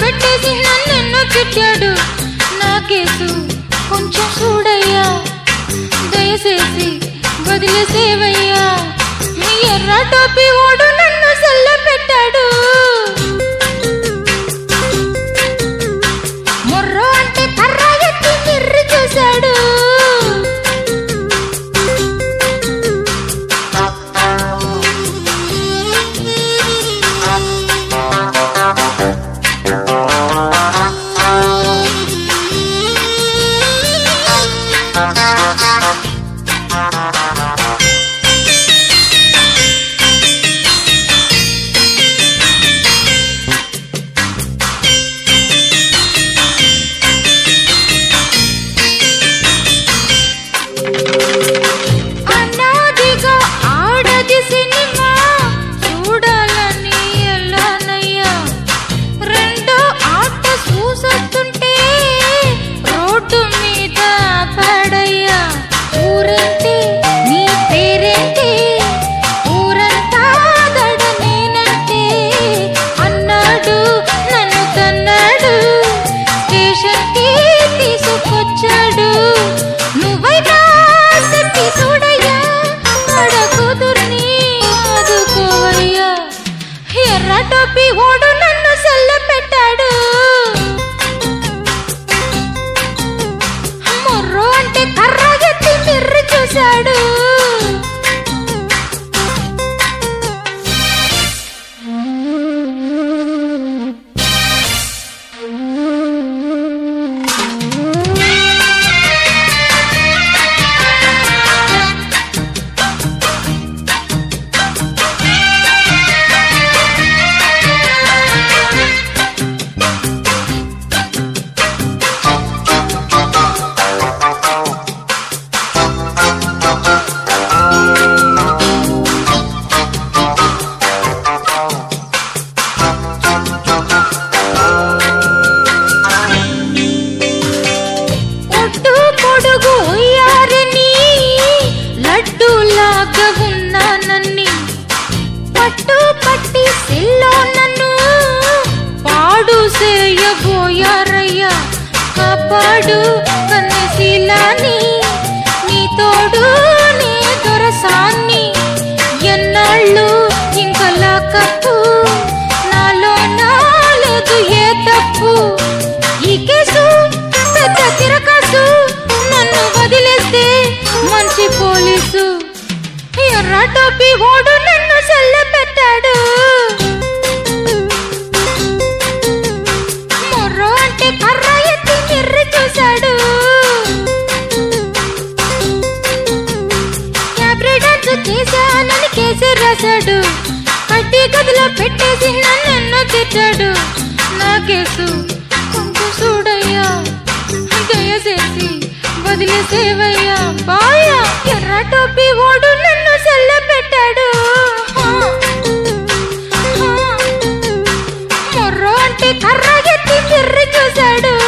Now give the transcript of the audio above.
పెట్టేసి నన్నెన్నో తిట్టాడు నా కేసు కొంచెం చూడయ్యా దయచేసి వదిలేసేవయ్యా ఎర్ర టోపీ ఓడు నన్ను సల్ల పెట్టాడు మొర్రో అంటే కర్ర ఎత్తి మిర్రి చూశాడు అనాదిగా ఆడది సినిమా చూడాలని ఎలానయ్యా రెండో ఆట చూసొస్తుంటే రోడ్డు మీద పడయ్యా ఊరేంటి నీ పేరేంటి ఊరంతా దడ నేనంటే అన్నాడు నన్ను తన్నాడు స్టేషన్కి తీసుకొచ్చాడు నువ్వైనా తట్టి చూడయ్యా ఆడ కూతుర్ని ఆదుకోవయ్యా ఎర్ర టోపీ ఓడు నన్ను సల్ల పెట్టాడు మొర్రో అంటే కర్ర ఎత్తి మిర్రి చూశాడు ఒట్టు పొడుగు ఉయ్యారని లడ్డూలాగా ఉన్నానని పట్టు పట్టి సిల్లో నన్ను పాడు చేయబోయారయ్యా కాపాడు కన్నశీలాని నీ తోడు నీ దొరసాన్ని ఎన్నాళ్ళు ఇంకా లాకప్పు నాలో నాలేదు ఏ తప్పు ఈ కేసు పెద్ద తిరకాసు నన్ను వదిలేస్తే మంచి పోలీసు ఎర్ర టోపీ ఓడు నన్ను సెల్ల పెట్టాడు మొర్రో అంటే కర్ర ఎత్తి మిర్రి చూశాడు క్యాబ్రెడన్స్ చేశానని కేసు రాశాడు కట్టి గదిలో పెట్టేసి నన్నెన్నో తిట్టాడు నా కేసు కొంచెం చూడయ్యా దయచేసి వదిలేసేవయ్యా బాయా ఎర్ర టోపీ ఓడు నన్ను సెల్ల పెట్టాడు హా, హా. మొర్రో అంటే కర్ర ఎత్తి మిర్రి చూశాడు